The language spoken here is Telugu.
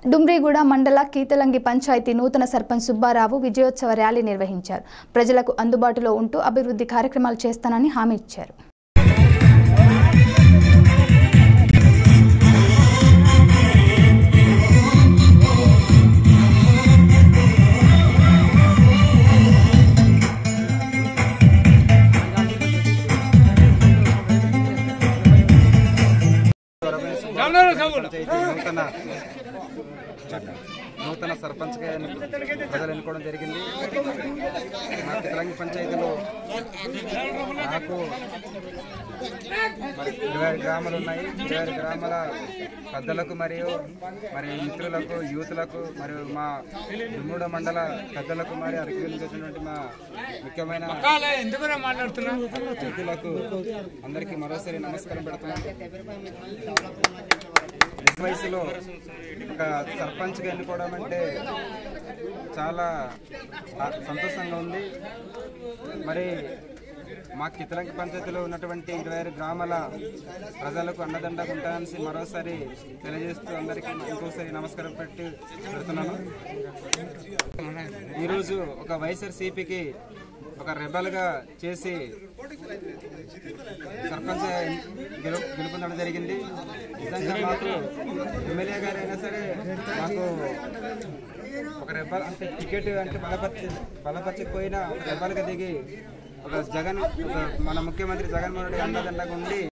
డుమ్రిగూడ మండల కీతలంగి పంచాయతీ నూతన సర్పంచ్ సుబ్బారావు విజయోత్సవ ర్యాలీ నిర్వహించారు ప్రజలకు అందుబాటులో ఉంటూ అభివృద్ధి కార్యక్రమాలు చేస్తానని హామీ ఇచ్చారు పంచాయతీ నూతన నూతన సర్పంచ్గా ఎన్ను- ప్రజలు ఎన్నుకోవడం జరిగింది మా తిలంగి పంచాయతీలో నాకు మరి ఇరవై ఆరు గ్రామాలు ఉన్నాయి ఇరవై ఆరు గ్రామాల పెద్దలకు మరియు మరి మిత్రులకు యూత్లకు మరియు మా దుమ్ముడ మండల పెద్దలకు మరి అరకి నుంచి వచ్చినటువంటి మా ముఖ్యమైన ఎందుకురా మాట్లాడుతున్నా అతిథులకు అందరికీ మరోసారి నమస్కారం పెడుతున్నాను నిజ వయసులో ఒక సర్పంచ్గా ఎన్నుకోవడం అంటే చాలా ఆ- సంతోషంగా ఉంది మరి మా కితలంకి పంచాయతీలో ఉన్నటువంటి ఇరవై ఆరు గ్రామాల ప్రజలకు అండదండగా ఉంటానని మరోసారి తెలియజేస్తూ అందరికీ ఇంకోసారి నమస్కారం పెట్టి పెడుతున్నాను ఈరోజు ఒక వైఎస్ఆర్సీపీకి ఒక రెబల్గా చేసి సర్పంచ్ గెలు గెలుపొందడం జరిగింది నిజంగా మాకు ఎమ్మెల్యే గారు అయినా సరే మాకు ఒక రెబ్బల్ అంటే టికెట్ అంటే బలపరిచి బలపరచకపోయినా ఒక రెబ్బల్గా దిగి ఒక జగన్ ఒక మన ముఖ్యమంత్రి జగన్మోహన్ రెడ్డి అండదండగా ఉండి